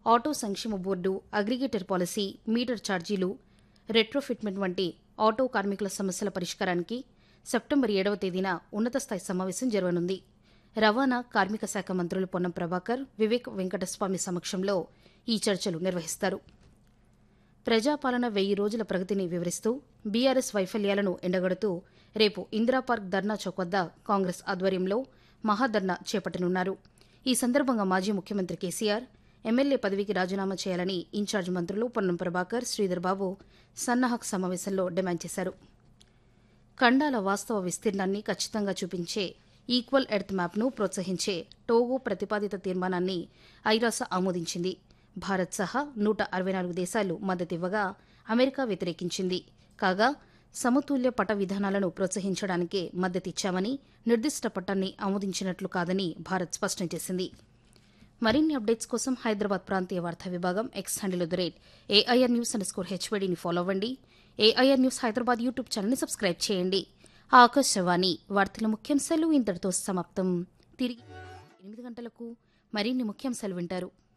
auto సంక్షేమ board aggregator policy metre ఛార్జీలు రెట్రోఫిట్మెంట్ వంటి ఆటో కార్మికుల సమస్యల పరిష్కారానికి సెప్టెంబర్ ఏడవ తేదీన ఉన్నత స్థాయి సమావేశం జరగనుంది రవాణా కార్మిక శాఖ మంత్రులు పొన్నం ప్రభాకర్ వివేక్ వెంకటస్వామి సమక్షంలో ఈ చర్చలు నిర్వహిస్తారు ప్రజాపాలన వెయ్యి రోజుల ప్రగతిని వివరిస్తూ బీఆర్ఎస్ వైఫల్యాలను ఎండగడుతూ రేపు ఇందిరా పార్క్ ధర్నా చౌక్ వద్ద కాంగ్రెస్ ఆధ్వర్యంలో మహాధర్నా చేపట్టనున్నారు ఈ సందర్భంగా మాజీ ముఖ్యమంత్రి కేసీఆర్ ఎమ్మెల్యే పదవికి రాజీనామా చేయాలని ఇన్ఛార్జ్ మంత్రులు పొన్నం ప్రభాకర్ శ్రీధర్ బాబు సన్నాహక్ సమావేశంలో డిమాండ్ చేశారు ఖండాల వాస్తవ విస్తీర్ణాన్ని ఖచ్చితంగా చూపించే ఈక్వల్ ఎర్త్ మ్యాప్ను ప్రోత్సహించే టోగో ప్రతిపాదిత తీర్మానాన్ని ఐరాస ఆమోదించింది భారత్ సహా నూట అరవై నాలుగు దేశాలు మద్దతివ్వగా అమెరికా వ్యతిరేకించింది కాగా సమతుల్య పట విధానాలను ప్రోత్సహించడానికే మద్దతిచ్చామని నిర్దిష్ట పట్టాన్ని ఆమోదించినట్లు కాదని భారత్ స్పష్టం చేసింది మరిన్ని అప్డేట్స్ కోసం హైదరాబాద్ ప్రాంతీయ వార్తా విభాగం X handle the rate AIR news underscore హెచ్వైడీని ఫాలో అవ్వండి ఏఐఆర్ న్యూస్ హైదరాబాద్ యూట్యూబ్ ఛానల్ని సబ్స్క్రైబ్ చేయండి ఆకాశవాణి వార్తల ముఖ్యాంశాలు ఇంతటితో సమాప్తం తిరిగి ఎనిమిది గంటలకు మరిన్ని ముఖ్యాంశాలు వింటారు